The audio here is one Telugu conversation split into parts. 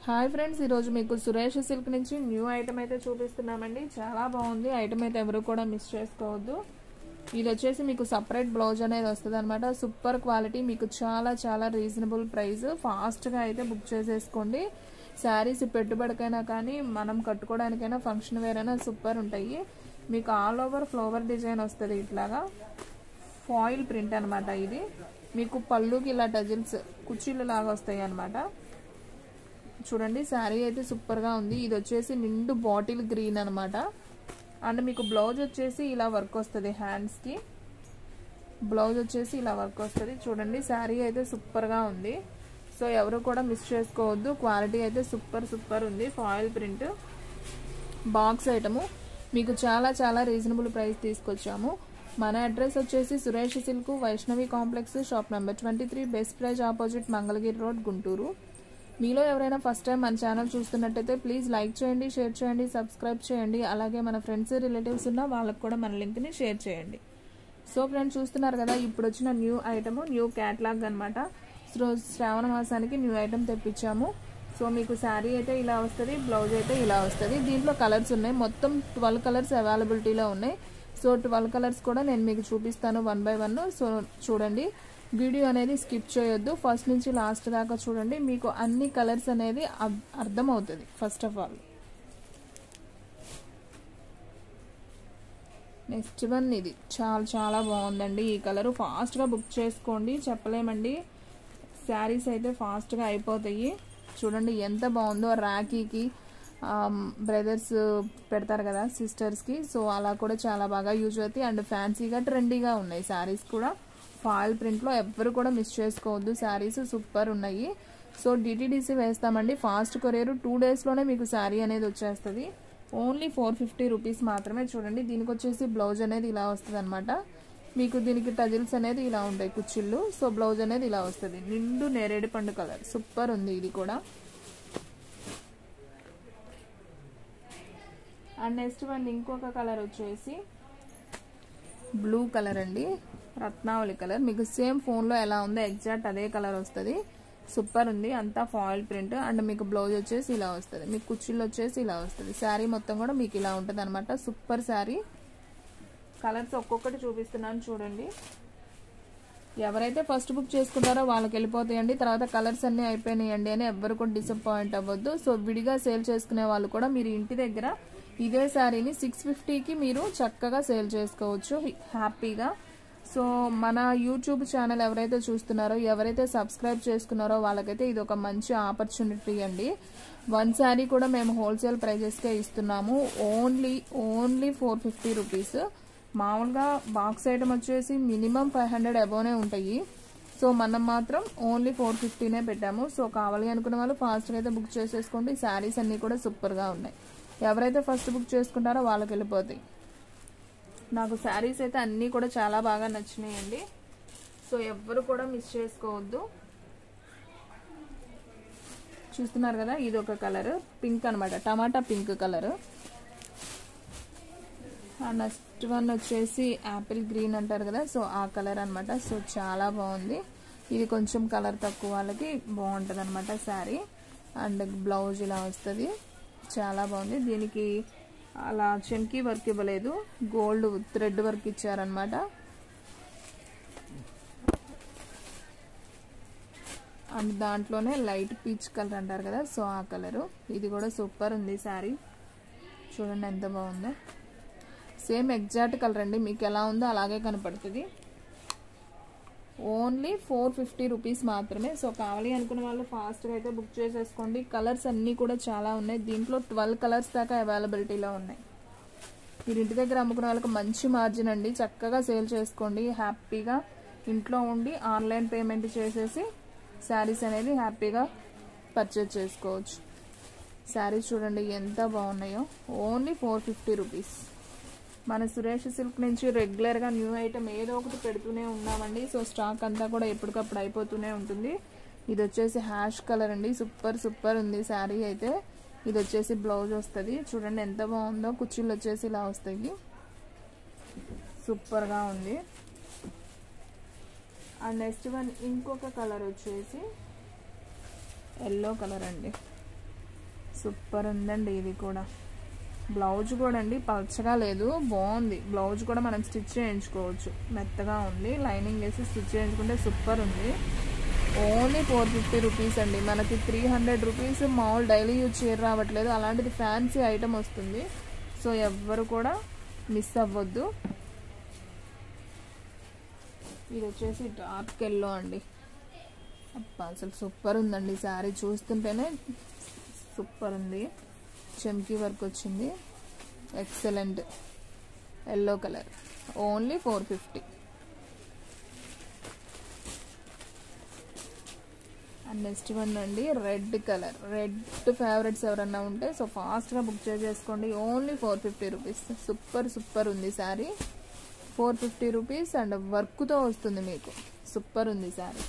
హాయ్ ఫ్రెండ్స్ ఈరోజు మీకు సురేష్ సిల్క్ నుంచి న్యూ ఐటమ్ అయితే చూపిస్తున్నామండి చాలా బాగుంది ఐటమ్ అయితే ఎవరు కూడా మిస్ చేసుకోవద్దు ఇది వచ్చేసి మీకు సపరేట్ బ్లౌజ్ అనేది వస్తుంది అనమాట సూపర్ క్వాలిటీ మీకు చాలా చాలా రీజనబుల్ ప్రైస్ ఫాస్ట్గా అయితే బుక్ చేసేసుకోండి శారీస్ పెట్టుబడికైనా కానీ మనం కట్టుకోవడానికైనా ఫంక్షన్ వేర్ అయినా సూపర్ ఉంటాయి మీకు ఆల్ ఓవర్ ఫ్లవర్ డిజైన్ వస్తుంది ఇట్లాగా ఫాయిల్ ప్రింట్ అనమాట ఇది మీకు పళ్ళుకి ఇలా టజిల్స్ కుర్చీలు లాగా వస్తాయి అనమాట చూడండి శారీ అయితే సూపర్గా ఉంది ఇది వచ్చేసి నిండు బాటిల్ గ్రీన్ అనమాట అండ్ మీకు బ్లౌజ్ వచ్చేసి ఇలా వర్క్ వస్తుంది హ్యాండ్స్కి బ్లౌజ్ వచ్చేసి ఇలా వర్క్ వస్తుంది చూడండి శారీ అయితే సూపర్గా ఉంది సో ఎవరు కూడా మిస్ చేసుకోవద్దు క్వాలిటీ అయితే సూపర్ సూపర్ ఉంది ఫాయిల్ ప్రింట్ బాక్స్ ఐటము మీకు చాలా చాలా రీజనబుల్ ప్రైస్ తీసుకొచ్చాము మన అడ్రస్ వచ్చేసి Suresh silk Vaishnavi complex shop number twenty three best price opposite Mangalagiri road Guntur మీలో ఎవరైనా ఫస్ట్ టైం మన ఛానల్ చూస్తున్నట్టయితే ప్లీజ్ లైక్ చేయండి షేర్ చేయండి సబ్స్క్రైబ్ చేయండి అలాగే మన ఫ్రెండ్స్ రిలేటివ్స్ ఉన్న వాళ్ళకి కూడా మన లింక్ని షేర్ చేయండి సో ఫ్రెండ్స్ చూస్తున్నారు కదా ఇప్పుడు వచ్చిన న్యూ ఐటమ్ న్యూ క్యాట్లాగ్ అనమాట సో శ్రావణ మాసానికి న్యూ ఐటమ్ తెప్పించాము సో మీకు శారీ అయితే ఇలా వస్తుంది బ్లౌజ్ అయితే ఇలా వస్తుంది దీంట్లో కలర్స్ ఉన్నాయి మొత్తం ట్వెల్వ్ కలర్స్ అవైలబిలిటీలో ఉన్నాయి సో ట్వెల్వ్ కలర్స్ కూడా నేను మీకు చూపిస్తాను వన్ బై వన్ సో చూడండి వీడియో అనేది స్కిప్ చేయొద్దు ఫస్ట్ నుంచి లాస్ట్ దాకా చూడండి మీకు అన్ని కలర్స్ అనేది అర్థమవుతుంది first of all next one ఇది చాలా చాలా బాగుందండి ఈ కలర్ ఫాస్ట్గా బుక్ చేసుకోండి చెప్పలేమండి శారీస్ అయితే ఫాస్ట్గా అయిపోతాయి చూడండి ఎంత బాగుందో రాఖీకి బ్రదర్స్ పెడతారు కదా సిస్టర్స్కి సో అలా కూడా చాలా బాగా యూజ్ అవుతాయి అండ్ ఫ్యాన్సీగా ట్రెండీగా ఉన్నాయి శారీస్ కూడా ఫాయిల్ ప్రింట్లో ఎవ్వరు కూడా మిస్ చేసుకోవద్దు శారీస్ సూపర్ ఉన్నాయి సో డిటీడీసీ వేస్తామండి ఫాస్ట్ కొరియర్ టూ డేస్లోనే మీకు శారీ అనేది వచ్చేస్తుంది ఓన్లీ ఫోర్ ఫిఫ్టీ రూపీస్ మాత్రమే చూడండి దీనికి వచ్చేసి బ్లౌజ్ అనేది ఇలా వస్తుంది అనమాట మీకు దీనికి టజిల్స్ అనేది ఇలా ఉంటాయి కుచ్చిళ్ళు సో బ్లౌజ్ అనేది ఇలా వస్తుంది నిండు నేరేడు పండు కలర్ సూపర్ ఉంది ఇది కూడా అండ్ నెక్స్ట్ వన్ ఇంకొక కలర్ వచ్చేసి బ్లూ కలర్ అండి రత్నావళి కలర్ మీకు సేమ్ ఫోన్లో ఎలా ఉందో ఎగ్జాక్ట్ అదే కలర్ వస్తుంది సూపర్ ఉంది అంతా ఫాయిల్ ప్రింట్ అండ్ మీకు బ్లౌజ్ వచ్చేసి ఇలా వస్తుంది మీకు కుర్చీలు వచ్చేసి ఇలా వస్తుంది శారీ మొత్తం కూడా మీకు ఇలా ఉంటుంది అనమాట సూపర్ శారీ కలర్స్ ఒక్కొక్కటి చూపిస్తున్నాను చూడండి ఎవరైతే ఫస్ట్ బుక్ చేసుకుంటారో వాళ్ళకి వెళ్ళిపోతాయండి తర్వాత కలర్స్ అన్నీ అయిపోయినాయండి అని ఎవ్వరు కూడా డిసప్పాయింట్ అవ్వద్దు సో విడిగా సేల్ చేసుకునే వాళ్ళు కూడా మీరు ఇంటి దగ్గర ఇదే శారీని సిక్స్ ఫిఫ్టీకి మీరు చక్కగా సేల్ చేసుకోవచ్చు హ్యాపీగా సో మన యూట్యూబ్ ఛానల్ ఎవరైతే చూస్తున్నారో ఎవరైతే సబ్స్క్రైబ్ చేసుకున్నారో వాళ్ళకైతే ఇది ఒక మంచి ఆపర్చునిటీ అండి వన్ శారీ కూడా మేము హోల్సేల్ ప్రైజెస్కే ఇస్తున్నాము only only four fifty rupees మామూలుగా బాక్స్ ఐటమ్ వచ్చేసి మినిమం ఫైవ్ హండ్రెడ్ అబోనే ఉంటాయి సో మనం మాత్రం ఓన్లీ ఫోర్ ఫిఫ్టీనే పెట్టాము సో కావాలి అనుకున్న వాళ్ళు ఫాస్ట్గా అయితే బుక్ చేసేసుకోండి శారీస్ అన్నీ కూడా సూపర్గా ఉన్నాయి ఎవరైతే ఫస్ట్ బుక్ చేసుకుంటారో వాళ్ళకి వెళ్ళిపోతాయి నాకు శారీస్ అయితే అన్నీ కూడా చాలా బాగా నచ్చినాయండి సో ఎవ్వరు కూడా మిస్ చేసుకోవద్దు చూస్తున్నారు కదా ఇది ఒక కలర్ పింక్ అనమాట టమాటా పింక్ కలర్ నెక్స్ట్ వన్ వచ్చేసి యాపిల్ గ్రీన్ అంటారు కదా సో ఆ కలర్ అనమాట సో చాలా బాగుంది ఇది కొంచెం కలర్ తక్కువ వాళ్ళకి బాగుంటుంది అనమాట శారీ అండ్ బ్లౌజ్ ఇలా వస్తుంది చాలా బాగుంది దీనికి అలా చెంకీ వర్క్ ఇవ్వలేదు గోల్డ్ థ్రెడ్ వర్క్ ఇచ్చారనమాట అండ్ దాంట్లోనే లైట్ పీచ్ కలర్ అంటారు కదా సో ఆ కలరు ఇది కూడా సూపర్ ఉంది శారీ చూడండి ఎంత బాగుందో సేమ్ ఎగ్జాక్ట్ కలర్ అండి మీకు ఎలా ఉందో అలాగే కనపడుతుంది ఓన్లీ ఫోర్ ఫిఫ్టీ రూపీస్ మాత్రమే సో కావాలి అనుకున్న వాళ్ళు ఫాస్ట్గా అయితే బుక్ చేసేసుకోండి కలర్స్ అన్నీ కూడా చాలా ఉన్నాయి దీంట్లో ట్వెల్వ్ కలర్స్ దాకా అవైలబిలిటీలో ఉన్నాయి మీరు ఇంటి దగ్గర అమ్ముకునే వాళ్ళకి మంచి మార్జిన్ అండి చక్కగా సేల్ చేసుకోండి హ్యాపీగా ఇంట్లో ఉండి ఆన్లైన్ పేమెంట్ చేసేసి శారీస్ అనేది హ్యాపీగా పర్చేజ్ చేసుకోవచ్చు శారీస్ చూడండి ఎంత బాగున్నాయో ఓన్లీ ఫోర్ ఫిఫ్టీ రూపీస్ మన సురేష్ సిల్క్ నుంచి రెగ్యులర్గా న్యూ ఐటమ్ ఏదో ఒకటి పెడుతూనే ఉన్నామండి సో స్టాక్ అంతా కూడా ఎప్పటికప్పుడు అయిపోతూనే ఉంటుంది ఇది వచ్చేసి హ్యాష్ కలర్ అండి సూపర్ సూపర్ ఉంది శారీ అయితే ఇది వచ్చేసి బ్లౌజ్ వస్తుంది చూడండి ఎంత బాగుందో కుర్చీలు వచ్చేసి ఇలా వస్తాయి సూపర్గా ఉంది అండ్ నెక్స్ట్ వన్ ఇంకొక కలర్ వచ్చేసి ఎల్లో కలర్ అండి సూపర్ ఉందండి ఇది కూడా బ్లౌజ్ కూడా అండి పలచగా లేదు బాగుంది బ్లౌజ్ కూడా మనం స్టిచ్ చేయించుకోవచ్చు మెత్తగా ఉంది లైనింగ్ వేసి స్టిచ్ చేయించుకుంటే సూపర్ ఉంది ఓన్లీ ఫోర్ ఫిఫ్టీ రూపీస్ అండి మనకి త్రీ హండ్రెడ్ రూపీస్ మామూలు డైలీ యూజ్ చేయరు రావట్లేదు అలాంటిది ఫ్యాన్సీ ఐటమ్ వస్తుంది సో ఎవ్వరు కూడా మిస్ అవ్వద్దు ఇది వచ్చేసి డార్క్ ఎల్లో అండి అబ్బా అసలు సూపర్ ఉందండి శారీ చూస్తుంటేనే సూపర్ ఉంది చెమ్కీ వర్క్ వచ్చింది excellent yellow colour only four fifty and next one అండి రెడ్ కలర్ రెడ్ ఫేవరెట్స్ ఎవరన్నా ఉంటే సో ఫాస్ట్గా బుక్ చేసేసుకోండి only four fifty rupees super super ఉంది sari four fifty rupees and వర్క్తో వస్తుంది మీకు సూపర్ ఉంది శారీ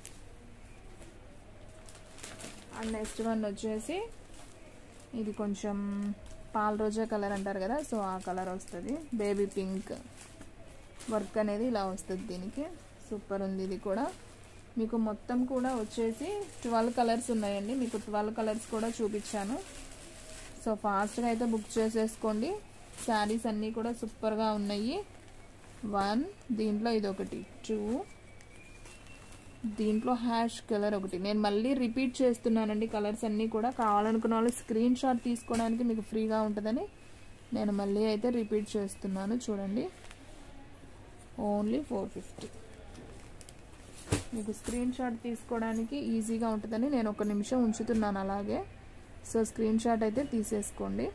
అండ్ నెక్స్ట్ వన్ వచ్చేసి ఇది కొంచెం పాల రోజా కలర్ అంటారు కదా సో ఆ కలర్ వస్తుంది బేబీ పింక్ వర్క్ అనేది ఇలా వస్తుంది దీనికి సూపర్ ఉంది ఇది కూడా మీకు మొత్తం కూడా వచ్చేసి ట్వెల్వ్ కలర్స్ ఉన్నాయండి మీకు ట్వెల్వ్ కలర్స్ కూడా చూపించాను సో ఫాస్ట్గా అయితే బుక్ చేసేసుకోండి శారీస్ అన్నీ కూడా సూపర్గా ఉన్నాయి వన్ దీంట్లో ఇది ఒకటి టూ దీంట్లో హ్యాష్ కలర్ ఒకటి నేను మళ్ళీ రిపీట్ చేస్తున్నానండి కలర్స్ అన్నీ కూడా కావాలనుకున్న వాళ్ళు స్క్రీన్ షాట్ తీసుకోవడానికి మీకు ఫ్రీగా ఉంటుందని నేను మళ్ళీ అయితే రిపీట్ చేస్తున్నాను చూడండి ఓన్లీ ఫోర్ ఫిఫ్టీ మీకు స్క్రీన్ షాట్ తీసుకోవడానికి ఈజీగా ఉంటుందని నేను ఒక నిమిషం ఉంచుతున్నాను అలాగే సో స్క్రీన్ షాట్ అయితే తీసేసుకోండి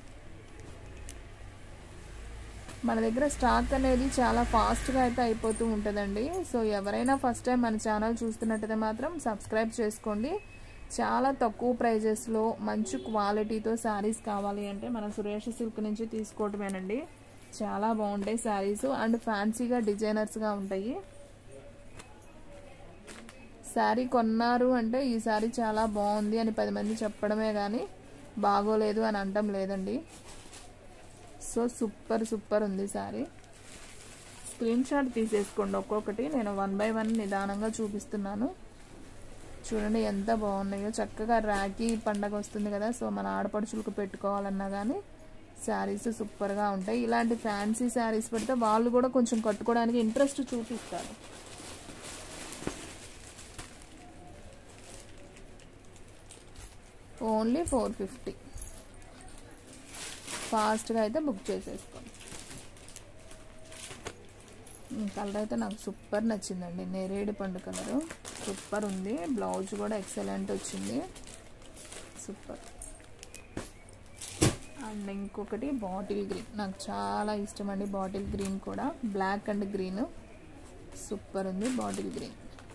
మన దగ్గర స్టాక్ అనేది చాలా ఫాస్ట్గా అయితే అయిపోతూ ఉంటుందండి సో ఎవరైనా ఫస్ట్ టైం మన ఛానల్ చూస్తున్నట్టయితే మాత్రం సబ్స్క్రైబ్ చేసుకోండి చాలా తక్కువ ప్రైజెస్లో మంచి క్వాలిటీతో శారీస్ కావాలి అంటే మన సురేష్ సిల్క్ నుంచి తీసుకోవటమేనండి చాలా బాగుంటాయి శారీస్ అండ్ ఫ్యాన్సీగా డిజైనర్స్గా ఉంటాయి శారీ కొన్నారు అంటే ఈ శారీ చాలా బాగుంది అని పది మంది చెప్పడమే కానీ బాగోలేదు అని అంటం లేదండి సో సూపర్ సూపర్ ఉంది శారీ స్క్రీన్ షాట్ తీసేసుకోండి ఒక్కొక్కటి నేను వన్ బై వన్ నిదానంగా చూపిస్తున్నాను చూడండి ఎంత బాగున్నాయో చక్కగా రాఖీ పండగ వస్తుంది కదా సో మన ఆడపడుచులకు పెట్టుకోవాలన్నా కానీ శారీస్ సూపర్గా ఉంటాయి ఇలాంటి ఫ్యాన్సీ శారీస్ పెడితే వాళ్ళు కూడా కొంచెం కట్టుకోవడానికి ఇంట్రెస్ట్ చూపిస్తారు ఓన్లీ ఫోర్ ఫిఫ్టీ ఫాస్ట్గా అయితే బుక్ చేసేసుకోండి కలర్ అయితే నాకు సూపర్ నచ్చిందండి నేరేడు పండు కలరు సూపర్ ఉంది బ్లౌజ్ కూడా ఎక్సలెంట్ వచ్చింది సూపర్ అండ్ ఇంకొకటి బాటిల్ గ్రీన్ నాకు చాలా ఇష్టం అండి బాటిల్ గ్రీన్ కూడా బ్లాక్ అండ్ గ్రీన్ సూపర్ ఉంది bottle green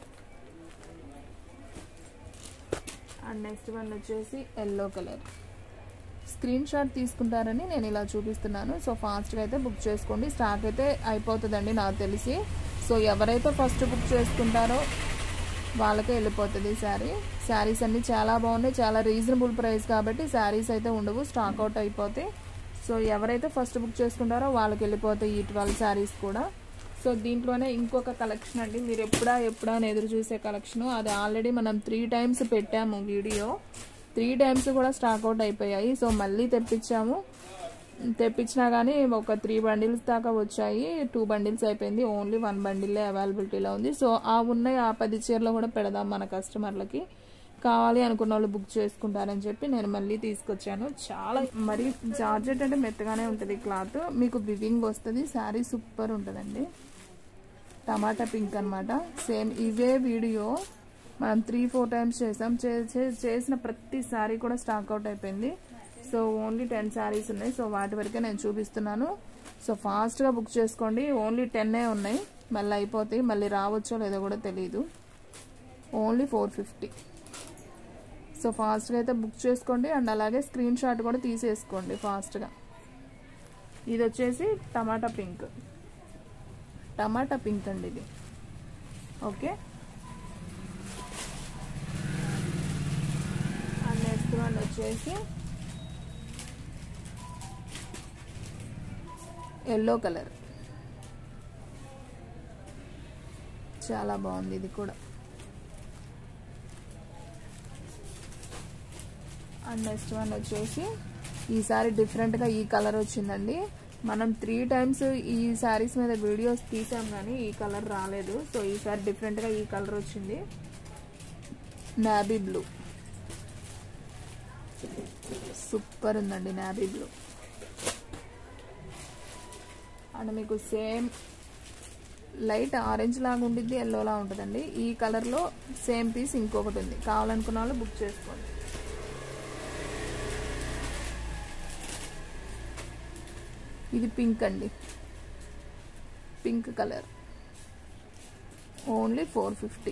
and next one వచ్చేసి ఎల్లో కలర్ స్క్రీన్ షాట్ తీసుకుంటారని నేను ఇలా చూపిస్తున్నాను సో ఫాస్ట్గా అయితే బుక్ చేసుకోండి స్టాక్ అయితే అయిపోతుందండి నాకు తెలిసి సో ఎవరైతే ఫస్ట్ బుక్ చేసుకుంటారో వాళ్ళకే వెళ్ళిపోతుంది శారీ శారీస్ అన్నీ చాలా బాగున్నాయి చాలా రీజనబుల్ ప్రైస్ కాబట్టి శారీస్ అయితే ఉండవు స్టాక్ అవుట్ అయిపోతాయి సో ఎవరైతే ఫస్ట్ బుక్ చేసుకుంటారో వాళ్ళకి వెళ్ళిపోతాయి ఈ ట్వెల్వ్ శారీస్ కూడా సో దీంట్లోనే ఇంకొక కలెక్షన్ అండి మీరు ఎప్పుడా ఎప్పుడా అని ఎదురు చూసే కలెక్షన్ అది ఆల్రెడీ మనం త్రీ టైమ్స్ పెట్టాము వీడియో త్రీ టైమ్స్ కూడా స్టాక్ అవుట్ అయిపోయాయి సో మళ్ళీ తెప్పించాము తెప్పించినా కానీ ఒక త్రీ బండిల్స్ దాకా వచ్చాయి టూ బండిల్స్ అయిపోయింది ఓన్లీ వన్ బండిల్లే అవైలబిలిటీలో ఉంది సో ఆ ఉన్నాయి ఆ పది చీరలు కూడా పెడదాం మన కస్టమర్లకి కావాలి అనుకున్న వాళ్ళు బుక్ చేసుకుంటారని చెప్పి నేను మళ్ళీ తీసుకొచ్చాను చాలా మరి జార్జెట్ అంటే మెత్తగానే ఉంటుంది క్లాత్ మీకు వివింగ్ వస్తుంది శారీ సూపర్ ఉంటుందండి టమాటా పింక్ అనమాట సేమ్ ఇవే వీడియో మనం త్రీ ఫోర్ టైమ్స్ చేసాం చేసిన ప్రతి శారీ కూడా స్టాక్ అవుట్ అయిపోయింది సో ఓన్లీ టెన్ శారీస్ ఉన్నాయి సో వాటి వరకే నేను చూపిస్తున్నాను సో ఫాస్ట్గా బుక్ చేసుకోండి ఓన్లీ టెన్నే ఉన్నాయి మళ్ళీ అయిపోతాయి మళ్ళీ రావచ్చో లేదో కూడా తెలియదు ఓన్లీ ఫోర్ ఫిఫ్టీ సో ఫాస్ట్గా అయితే బుక్ చేసుకోండి అండ్ అలాగే స్క్రీన్ షాట్ కూడా తీసేసుకోండి ఫాస్ట్గా ఇది వచ్చేసి టమాటా పింక్ టమాటా పింక్ అండి ఇది ఓకే అండ్ నెక్స్ట్ వన్ వచ్చేసి ఎల్లో కలర్ చాలా బాగుంది ఇది కూడా అండ్ నెక్స్ట్ వన్ వచ్చేసి ఈసారి డిఫరెంట్గా ఈ కలర్ వచ్చిందండి మనం త్రీ టైమ్స్ ఈ శారీస్ మీద వీడియోస్ తీసాం కానీ ఈ కలర్ రాలేదు సో ఈసారి డిఫరెంట్గా ఈ కలర్ వచ్చింది నాబీ బ్లూ సూపర్ ఉందండి నాబీ బ్లూ అండ్ మీకు సేమ్ లైట్ ఆరెంజ్ లాగా ఉండిద్ది ఎల్లోలా ఉంటుందండి ఈ కలర్లో సేమ్ పీస్ ఇంకొకటి ఉంది కావాలనుకున్న వాళ్ళు బుక్ చేసుకోండి ఇది పింక్ అండి pink colour only four fifty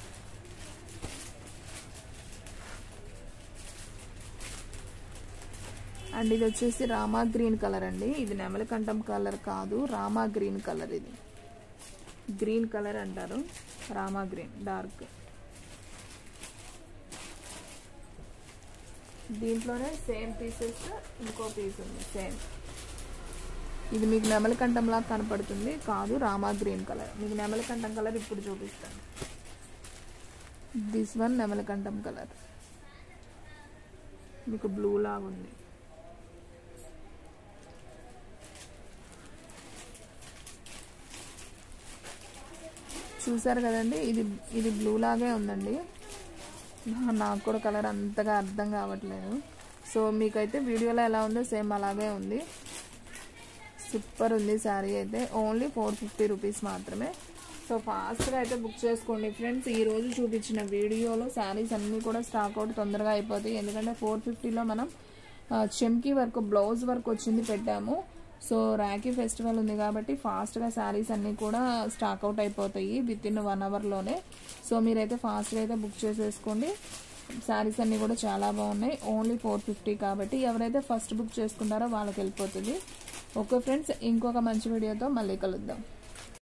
and ఇది వచ్చేసి రామా గ్రీన్ కలర్ అండి ఇది నెమలికంఠం కలర్ కాదు రామా గ్రీన్ కలర్ ఇది గ్రీన్ కలర్ అంటారు రామా గ్రీన్ డార్క్ దీంట్లోనే సేమ్ పీసెస్ ఇంకో పీస్ ఉంది సేమ్ ఇది మీకు నెమలికంఠంలా కనపడుతుంది కాదు రామా గ్రీన్ కలర్ మీకు నెమలికంఠం కలర్ ఇప్పుడు చూపిస్తాను దిస్ వన్ నెమలికంఠం కలర్ మీకు బ్లూ లాగా ఉంది చూసారు కదండి ఇది ఇది బ్లూ లాగే ఉందండి నాకు కూడా కలర్ అంతగా అర్థం కావట్లేదు సో మీకైతే వీడియోలో ఎలా ఉందో సేమ్ అలాగే ఉంది సూపర్ ఉంది శారీ అయితే ఓన్లీ ఫోర్ ఫిఫ్టీ రూపీస్ మాత్రమే సో ఫాస్ట్గా అయితే బుక్ చేసుకోండి ఫ్రెండ్స్ ఈ రోజు చూపించిన వీడియోలో శారీస్ అన్నీ కూడా స్టాక్ అవుట్ తొందరగా అయిపోతాయి ఎందుకంటే ఫోర్ ఫిఫ్టీలో మనం చెమ్కీ వర్క్ బ్లౌజ్ వర్క్ వచ్చింది పెట్టాము సో రాఖీ ఫెస్టివల్ ఉంది కాబట్టి ఫాస్ట్గా శారీస్ అన్నీ కూడా స్టాక్ అవుట్ అయిపోతాయి విత్ ఇన్ వన్ అవర్లోనే సో మీరైతే ఫాస్ట్గా అయితే బుక్ చేసేసుకోండి శారీస్ అన్నీ కూడా చాలా బాగున్నాయి ఓన్లీ ఫోర్ ఫిఫ్టీ కాబట్టి ఎవరైతే ఫస్ట్ బుక్ చేసుకుంటారో వాళ్ళకి వెళ్ళిపోతుంది ఓకే ఫ్రెండ్స్ ఇంకొక మంచి వీడియోతో మళ్ళీ కలుద్దాం